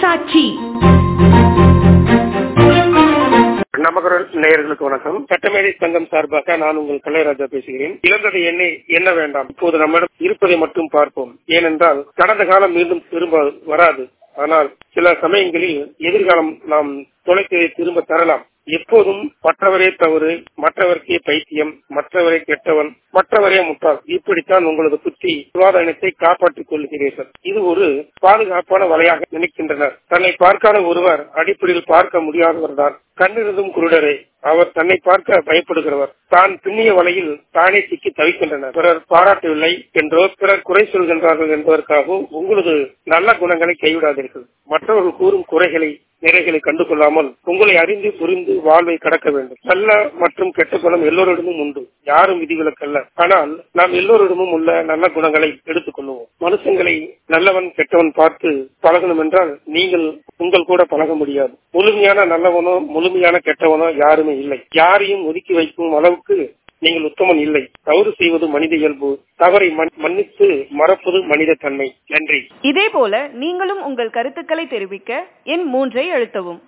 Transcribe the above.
தொலைக்காட்சி நமகரல் நேயர்களுக்கு வணக்கம் சட்டமேடை சங்கம் சார்பாக நான் உங்கள் கலைராஜா பேசுகிறேன் இழந்ததை என்ன என்ன வேண்டாம் இப்போது நம்மிடம் இருப்பதை மட்டும் பார்ப்போம் ஏனென்றால் கடந்த காலம் மீண்டும் திரும்ப வராது ஆனால் சில சமயங்களில் எதிர்காலம் நாம் தொலைத்ததை திரும்ப தரலாம் எப்போதும் மற்றவரே தவறு மற்றவருக்கே பைத்தியம் மற்றவரே கெட்டவன் மற்றவரே முட்டாள் இப்படித்தான் உங்களது புத்தி சுகாதாரத்தை காப்பாற்றிக் கொள்கிறீர்கள் இது ஒரு பாதுகாப்பான வலையாக நினைக்கின்றனர் தன்னை பார்க்காத ஒருவர் அடிப்படையில் பார்க்க முடியாதவர்தான் கண்ணிருந்தும் குருடரே அவர் தன்னை பார்க்க பயப்படுகிறவர் தான் பின்னிய வலையில் தானே சிக்கி தவிக்கின்றனர் பிறர் பாராட்டவில்லை என்றோ பிறர் குறை சொல்கின்றார்கள் என்பதற்காகவும் உங்களது நல்ல குணங்களை கைவிடாதீர்கள் மற்றவர்கள் கூறும் குறைகளை நிறைகளை கண்டு கொள்ளாமல் உங்களை அறிந்து புரிந்து வாழ்வை கடக்க வேண்டும் நல்ல மற்றும் கெட்ட குணம் எல்லோரிடமும் உண்டு யாரும் விதிவிலக்கல்ல ஆனால் நாம் எல்லோரிடமும் உள்ள நல்ல குணங்களை எடுத்துக் கொள்வோம் மனுஷங்களை நல்லவன் கெட்டவன் பார்த்து பழகணும் என்றால் நீங்கள் உங்கள் கூட பழக முடியாது முழுமையான நல்லவனோ முழுமையான கெட்டவனோ யாருமே இல்லை யாரையும் ஒதுக்கி வைக்கும் அளவுக்கு நீங்கள் உத்தமன் இல்லை தவறு செய்வது மனித இயல்பு தவறை மன்னித்து மறப்பது மனித தன்மை நன்றி இதே போல நீங்களும் உங்கள் கருத்துக்களை தெரிவிக்க எண் மூன்றை அழுத்தவும்